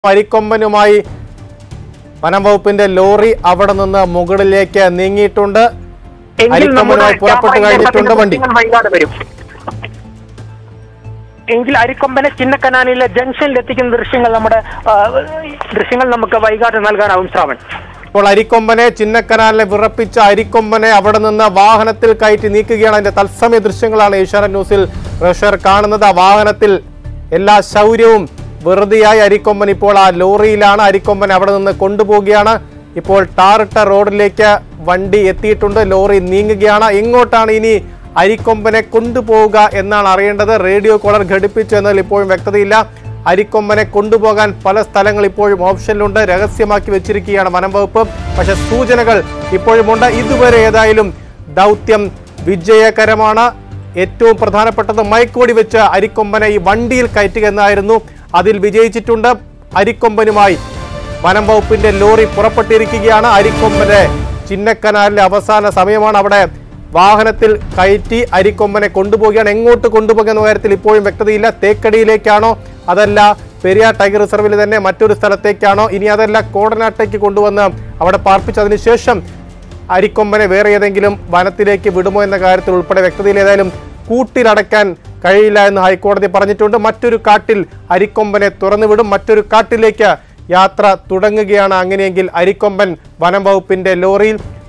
അരിക്കൊമ്പനുമായി വനം വകുപ്പിന്റെ ലോറി അവിടെ നിന്ന് മുകളിലേക്ക് നീങ്ങിയിട്ടുണ്ട് എങ്കിൽ നമ്മുടെ അരിക്കൊമ്പനുമായി പുറപ്പെട്ട് ക്യാമറ കഴിഞ്ഞിട്ടുണ്ട് വണ്ടി ദൃശ്യങ്ങൾ വൈകാതെ വരും എങ്കിൽ അരിക്കൊമ്പനെ ചിന്നക്കനാലിലെ ജംഗ്ഷനിൽ എത്തിക്കുന്ന ദൃശ്യങ്ങൾ നമ്മുടെ ആ, ദൃശ്യങ്ങൾ നമുക്ക് വൈകാതെ നൽകാനാവും ശ്രാവൺ ഇപ്പോൾ അരിക്കൊമ്പനെ ചിന്നക്കനാലിനെ വിറപ്പിച്ച അരിക്കൊമ്പനെ അവിടെ നിന്ന് വാഹനത്തിൽ കയറ്റി നീക്കുകയാണ് അതിന്റെ തത്സമയ ദൃശ്യങ്ങളാണ് ഏഷ്യാനെറ്റ് ന്യൂസിൽ പ്രേക്ഷകർ കാണുന്നത് ആ വാഹനത്തിൽ എല്ലാ ശൗര്യവും വെറുതെയായി അരിക്കൊമ്പൻ ഇപ്പോൾ ആ ലോറിയിലാണ് അരിക്കൊമ്പൻ അവിടെ നിന്ന് കൊണ്ടുപോവുകയാണ് ഇപ്പോൾ ടാറിട്ട റോഡിലേക്ക് വണ്ടി എത്തിയിട്ടുണ്ട് ലോറി നീങ്ങുകയാണ് എങ്ങോട്ടാണ് ഇനി അരിക്കൊമ്പനെ കൊണ്ടുപോവുക എന്നാണ് അറിയേണ്ടത് റേഡിയോ കോളർ ഘടിപ്പിച്ചു എന്നതിൽ ഇപ്പോഴും വ്യക്തതയില്ല അരിക്കൊമ്പനെ കൊണ്ടുപോകാൻ പല സ്ഥലങ്ങൾ ഇപ്പോഴും ഓപ്ഷനിലുണ്ട് രഹസ്യമാക്കി വെച്ചിരിക്കുകയാണ് വനം വകുപ്പ് പക്ഷെ സൂചനകൾ ഇപ്പോഴുമുണ്ട് ഇതുവരെ ഏതായാലും ദൗത്യം വിജയകരമാണ് ഏറ്റവും പ്രധാനപ്പെട്ടത് മയക്കോടി വെച്ച് അരിക്കൊമ്പനെ ഈ വണ്ടിയിൽ കയറ്റുക എന്നായിരുന്നു അതിൽ വിജയിച്ചിട്ടുണ്ട് അരിക്കൊമ്പനുമായി വനം വകുപ്പിന്റെ ലോറി പുറപ്പെട്ടിരിക്കുകയാണ് അരിക്കൊമ്പന്റെ ചിന്നക്കനാലിലെ അവസാന സമയമാണ് അവിടെ വാഹനത്തിൽ കയറ്റി അരിക്കൊമ്പനെ കൊണ്ടുപോവുകയാണ് എങ്ങോട്ട് കൊണ്ടുപോകുക എന്ന കാര്യത്തിൽ ഇപ്പോഴും വ്യക്തതയില്ല തേക്കടിയിലേക്കാണോ അതല്ല പെരിയാർ ടൈഗർ റിസർവിൽ തന്നെ മറ്റൊരു സ്ഥലത്തേക്കാണോ ഇനി അതല്ല കോടനാട്ടേക്ക് കൊണ്ടുവന്ന് അവിടെ പാർപ്പിച്ചതിന് ശേഷം അരിക്കൊമ്പനെ വേറെ ഏതെങ്കിലും വനത്തിലേക്ക് വിടുമോ എന്ന കാര്യത്തിൽ ഉൾപ്പെടെ വ്യക്തതയിൽ ഏതായാലും കൂട്ടിലടക്കാൻ കഴിയില്ല എന്ന് ഹൈക്കോടതി പറഞ്ഞിട്ടുണ്ട് മറ്റൊരു കാട്ടിൽ അരിക്കൊമ്പനെ തുറന്നുവിടും മറ്റൊരു കാട്ടിലേക്ക് യാത്ര തുടങ്ങുകയാണ് അങ്ങനെയെങ്കിൽ അരിക്കൊമ്പൻ വനം വകുപ്പിന്റെ ലോറിയിൽ